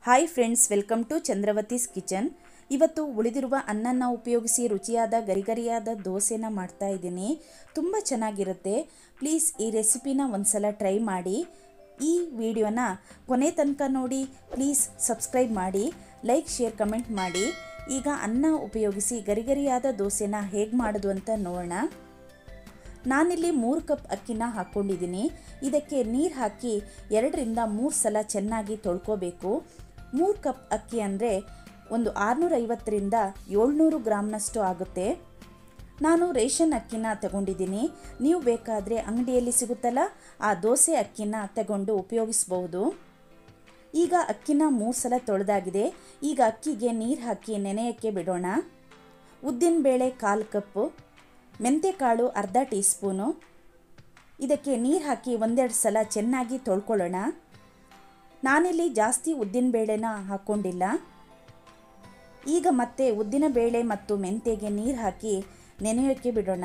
hi friends welcome to Chandravati's kitchen ಇವತ್ತು ಉಳಿದಿರುವ ಅನ್ನನ ಉಪಯೋಗಿಸಿ ರುಚಿಯಾದ ಗರಿಗರಿಯಾದ ದೋಸೆನ ಮಾಡ್ತಾ ಇದ್ದೀನಿ ತುಂಬ ಚೆನ್ನಾಗಿರುತ್ತೆ ಪ್ಲೀಸ್ ಈ ರೆಸಿಪಿನ ಒಂದ್ಸಲ ಟ್ರೈ ಮಾಡಿ ಈ ವಿಡಿಯೋನ ಕೊನೆ ತನಕ ನೋಡಿ ಪ್ಲೀಸ್ ಸಬ್ಸ್ಕ್ರೈಬ್ ಮಾಡಿ ಲೈಕ್ ಶೇರ್ ಕಮೆಂಟ್ ಮಾಡಿ ಈಗ ಅನ್ನ ಉಪಯೋಗಿಸಿ ಗರಿಗರಿಯಾದ ದೋಸೆನ ಹೇಗೆ ಮಾಡೋದು ಅಂತ ನೋಡೋಣ ನಾನಿಲ್ಲಿ ಮೂರು ಕಪ್ ಅಕ್ಕಿನ ಹಾಕ್ಕೊಂಡಿದ್ದೀನಿ ಇದಕ್ಕೆ ನೀರು ಹಾಕಿ ಎರಡರಿಂದ ಮೂರು ಸಲ ಚೆನ್ನಾಗಿ ತೊಳ್ಕೊಬೇಕು ಮೂರು ಕಪ್ ಅಕ್ಕಿ ಅಂದರೆ ಒಂದು ಆರುನೂರೈವತ್ತರಿಂದ ಏಳ್ನೂರು ಗ್ರಾಮ್ನಷ್ಟು ಆಗುತ್ತೆ ನಾನು ರೇಷನ್ ಅಕ್ಕಿನ ತಗೊಂಡಿದ್ದೀನಿ ನೀವು ಬೇಕಾದರೆ ಅಂಗಡಿಯಲ್ಲಿ ಸಿಗುತ್ತಲ್ಲ ಆ ದೋಸೆ ಅಕ್ಕಿನ ತಗೊಂಡು ಉಪಯೋಗಿಸ್ಬೋದು ಈಗ ಅಕ್ಕಿನ ಮೂರು ಸಲ ತೊಳೆದಾಗಿದೆ ಈಗ ಅಕ್ಕಿಗೆ ನೀರು ಹಾಕಿ ನೆನೆಯೋಕ್ಕೆ ಬಿಡೋಣ ಉದ್ದಿನಬೇಳೆ ಕಾಲು ಕಪ್ಪು ಮೆಂತೆಕಾಳು ಅರ್ಧ ಟೀ ಸ್ಪೂನು ಇದಕ್ಕೆ ನೀರು ಹಾಕಿ ಒಂದೆರಡು ಸಲ ಚೆನ್ನಾಗಿ ತೊಳ್ಕೊಳ್ಳೋಣ ನಾನಿಲ್ಲಿ ಜಾಸ್ತಿ ಉದ್ದಿನಬೇಳೆನ ಹಾಕ್ಕೊಂಡಿಲ್ಲ ಈಗ ಮತ್ತೆ ಉದ್ದಿನಬೇಳೆ ಮತ್ತು ಮೆಂತೆಗೆ ನೀರು ಹಾಕಿ ನೆನೆಯೋಕ್ಕೆ ಬಿಡೋಣ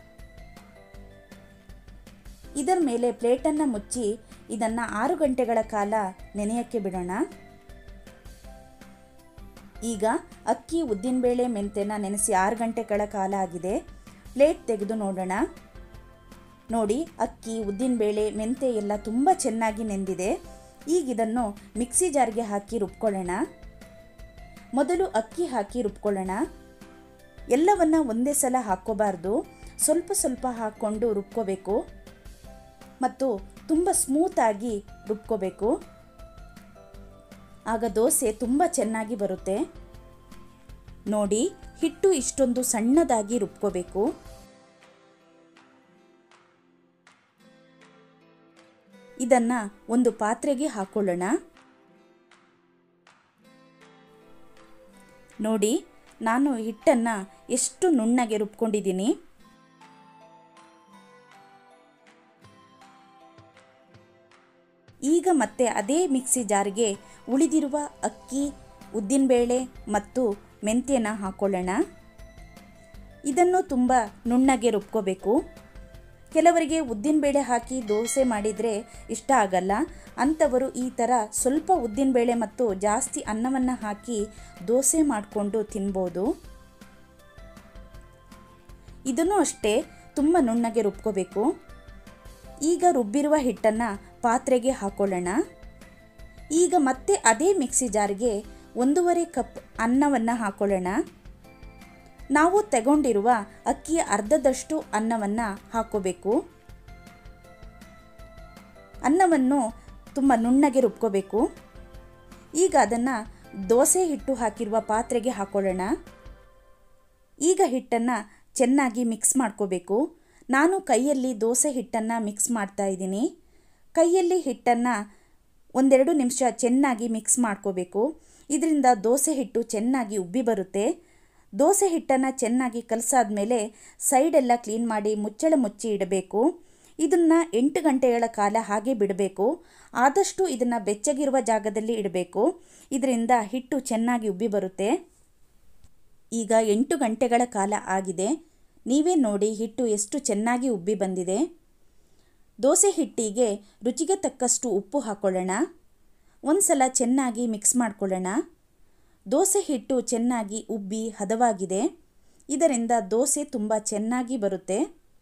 ಇದರ ಮೇಲೆ ಪ್ಲೇಟನ್ನು ಮುಚ್ಚಿ ಇದನ್ನು ಆರು ಗಂಟೆಗಳ ಕಾಲ ನೆನೆಯೋಕ್ಕೆ ಬಿಡೋಣ ಈಗ ಅಕ್ಕಿ ಉದ್ದಿನಬೇಳೆ ಮೆಂತೆನ ನೆನೆಸಿ ಆರು ಗಂಟೆಗಳ ಕಾಲ ಆಗಿದೆ ಪ್ಲೇಟ್ ತೆಗೆದು ನೋಡೋಣ ನೋಡಿ ಅಕ್ಕಿ ಉದ್ದಿನಬೇಳೆ ಮೆಂತೆ ಎಲ್ಲ ತುಂಬ ಚೆನ್ನಾಗಿ ನೆಂದಿದೆ ಈಗ ಇದನ್ನು ಮಿಕ್ಸಿ ಜಾರ್ಗೆ ಹಾಕಿ ರುಬ್ಕೊಳ್ಳೋಣ ಮೊದಲು ಅಕ್ಕಿ ಹಾಕಿ ರುಬ್ಕೊಳ್ಳೋಣ ಎಲ್ಲವನ್ನ ಒಂದೇ ಸಲ ಹಾಕ್ಕೋಬಾರ್ದು ಸ್ವಲ್ಪ ಸ್ವಲ್ಪ ಹಾಕ್ಕೊಂಡು ರುಬ್ಕೋಬೇಕು ಮತ್ತು ತುಂಬ ಸ್ಮೂತಾಗಿ ರುಬ್ಕೋಬೇಕು ಆಗ ದೋಸೆ ತುಂಬ ಚೆನ್ನಾಗಿ ಬರುತ್ತೆ ನೋಡಿ ಹಿಟ್ಟು ಇಷ್ಟೊಂದು ಸಣ್ಣದಾಗಿ ರುಬ್ಕೋಬೇಕು ಇದನ್ನು ಒಂದು ಪಾತ್ರೆಗೆ ಹಾಕೊಳ್ಳೋಣ ನೋಡಿ ನಾನು ಹಿಟ್ಟನ್ನು ಎಷ್ಟು ನುಣ್ಣಗೆ ರುಬ್ಕೊಂಡಿದ್ದೀನಿ ಈಗ ಮತ್ತೆ ಅದೇ ಮಿಕ್ಸಿ ಜಾರ್ಗೆ ಉಳಿದಿರುವ ಅಕ್ಕಿ ಉದ್ದಿನಬೇಳೆ ಮತ್ತು ಮೆಂತ್ಯನ ಹಾಕೊಳ್ಳೋಣ ಇದನ್ನು ತುಂಬ ನುಣ್ಣಗೆ ರುಬ್ಕೋಬೇಕು ಕೆಲವರಿಗೆ ಉದ್ದಿನಬೇಳೆ ಹಾಕಿ ದೋಸೆ ಮಾಡಿದರೆ ಇಷ್ಟ ಆಗಲ್ಲ ಅಂಥವರು ಈ ಥರ ಸ್ವಲ್ಪ ಉದ್ದಿನಬೇಳೆ ಮತ್ತು ಜಾಸ್ತಿ ಅನ್ನವನ್ನು ಹಾಕಿ ದೋಸೆ ಮಾಡಿಕೊಂಡು ತಿನ್ಬೋದು ಇದನ್ನು ಅಷ್ಟೇ ತುಂಬ ನುಣ್ಣಗೆ ರುಬ್ಕೋಬೇಕು ಈಗ ರುಬ್ಬಿರುವ ಹಿಟ್ಟನ್ನು ಪಾತ್ರೆಗೆ ಹಾಕೊಳ್ಳೋಣ ಈಗ ಮತ್ತೆ ಅದೇ ಮಿಕ್ಸಿ ಜಾರ್ಗೆ ಒಂದೂವರೆ ಕಪ್ ಅನ್ನವನ್ನು ಹಾಕೊಳ್ಳೋಣ ನಾವು ತಗೊಂಡಿರುವ ಅಕ್ಕಿಯ ಅರ್ಧದಷ್ಟು ಅನ್ನವನ್ನು ಹಾಕೋಬೇಕು ಅನ್ನವನ್ನು ತುಂಬ ನುಣ್ಣಗೆ ರುಬ್ಕೋಬೇಕು ಈಗ ಅದನ್ನು ದೋಸೆ ಹಿಟ್ಟು ಹಾಕಿರುವ ಪಾತ್ರೆಗೆ ಹಾಕೊಳ್ಳೋಣ ಈಗ ಹಿಟ್ಟನ್ನು ಚೆನ್ನಾಗಿ ಮಿಕ್ಸ್ ಮಾಡ್ಕೋಬೇಕು ನಾನು ಕೈಯಲ್ಲಿ ದೋಸೆ ಹಿಟ್ಟನ್ನು ಮಿಕ್ಸ್ ಮಾಡ್ತಾ ಇದ್ದೀನಿ ಕೈಯಲ್ಲಿ ಹಿಟ್ಟನ್ನು ಒಂದೆರಡು ನಿಮಿಷ ಚೆನ್ನಾಗಿ ಮಿಕ್ಸ್ ಮಾಡ್ಕೋಬೇಕು ಇದರಿಂದ ದೋಸೆ ಹಿಟ್ಟು ಚೆನ್ನಾಗಿ ಉಬ್ಬಿ ಬರುತ್ತೆ ದೋಸೆ ಹಿಟ್ಟನ್ನು ಚೆನ್ನಾಗಿ ಕಲಸಾದ್ಮೇಲೆ ಸೈಡೆಲ್ಲ ಕ್ಲೀನ್ ಮಾಡಿ ಮುಚ್ಚಳ ಮುಚ್ಚಿ ಇಡಬೇಕು ಇದನ್ನು ಎಂಟು ಗಂಟೆಗಳ ಕಾಲ ಹಾಗೆ ಬಿಡಬೇಕು ಆದಷ್ಟು ಇದನ್ನು ಬೆಚ್ಚಗಿರುವ ಜಾಗದಲ್ಲಿ ಇಡಬೇಕು ಇದರಿಂದ ಹಿಟ್ಟು ಚೆನ್ನಾಗಿ ಉಬ್ಬಿ ಬರುತ್ತೆ ಈಗ ಎಂಟು ಗಂಟೆಗಳ ಕಾಲ ಆಗಿದೆ ನೀವೇ ನೋಡಿ ಹಿಟ್ಟು ಎಷ್ಟು ಚೆನ್ನಾಗಿ ಉಬ್ಬಿ ಬಂದಿದೆ ದೋಸೆ ಹಿಟ್ಟಿಗೆ ರುಚಿಗೆ ತಕ್ಕಷ್ಟು ಉಪ್ಪು ಹಾಕ್ಕೊಳ್ಳೋಣ ಒಂದು ಸಲ ಚೆನ್ನಾಗಿ ಮಿಕ್ಸ್ ಮಾಡ್ಕೊಳ್ಳೋಣ ದೋಸೆ ಹಿಟ್ಟು ಚೆನ್ನಾಗಿ ಉಬ್ಬಿ ಹದವಾಗಿದೆ ಇದರಿಂದ ದೋಸೆ ತುಂಬ ಚೆನ್ನಾಗಿ ಬರುತ್ತೆ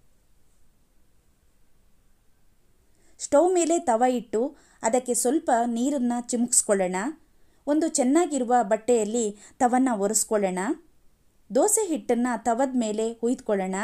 ಸ್ಟವ್ ಮೇಲೆ ತವ ಇಟ್ಟು ಅದಕ್ಕೆ ಸ್ವಲ್ಪ ನೀರನ್ನು ಚಿಮುಕ್ಸ್ಕೊಳ್ಳೋಣ ಒಂದು ಚೆನ್ನಾಗಿರುವ ಬಟ್ಟೆಯಲ್ಲಿ ತವನ್ನ ಒರೆಸ್ಕೊಳ್ಳೋಣ ದೋಸೆ ಹಿಟ್ಟನ್ನು ತವದ ಮೇಲೆ ಹುಯ್ದುಕೊಳ್ಳೋಣ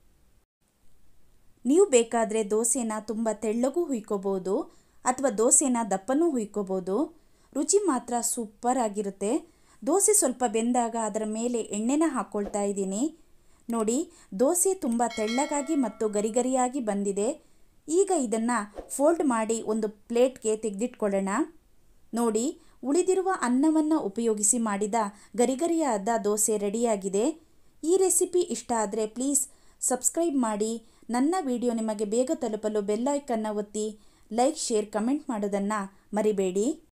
ನೀವು ಬೇಕಾದರೆ ದೋಸೆನ ತುಂಬ ತೆಳ್ಳಗೂ ಹುಯ್ಕೋಬೋದು ಅಥವಾ ದೋಸೆನ ದಪ್ಪನೂ ಹುಯ್ಕೋಬೋದು ರುಚಿ ಮಾತ್ರ ಸೂಪರ್ ಆಗಿರುತ್ತೆ ದೋಸೆ ಸ್ವಲ್ಪ ಬೆಂದಾಗ ಅದರ ಮೇಲೆ ಎಣ್ಣೆನ ಹಾಕ್ಕೊಳ್ತಾ ಇದ್ದೀನಿ ನೋಡಿ ದೋಸೆ ತುಂಬ ತೆಳ್ಳಗಾಗಿ ಮತ್ತು ಗರಿಗರಿಯಾಗಿ ಬಂದಿದೆ ಈಗ ಇದನ್ನು ಫೋಲ್ಡ್ ಮಾಡಿ ಒಂದು ಪ್ಲೇಟ್ಗೆ ತೆಗೆದಿಟ್ಕೊಳ್ಳೋಣ ನೋಡಿ ಉಳಿದಿರುವ ಅನ್ನವನ್ನು ಉಪಯೋಗಿಸಿ ಮಾಡಿದ ಗರಿಗರಿಯಾದ ದೋಸೆ ರೆಡಿಯಾಗಿದೆ ಈ ರೆಸಿಪಿ ಇಷ್ಟ ಆದರೆ ಪ್ಲೀಸ್ ಸಬ್ಸ್ಕ್ರೈಬ್ ಮಾಡಿ ನನ್ನ ವಿಡಿಯೋ ನಿಮಗೆ ಬೇಗ ತಲುಪಲು ಬೆಲ್ಲೈಕನ್ನ ಒತ್ತಿ ಲೈಕ್ ಶೇರ್ ಕಮೆಂಟ್ ಮಾಡೋದನ್ನು ಮರಿಬೇಡಿ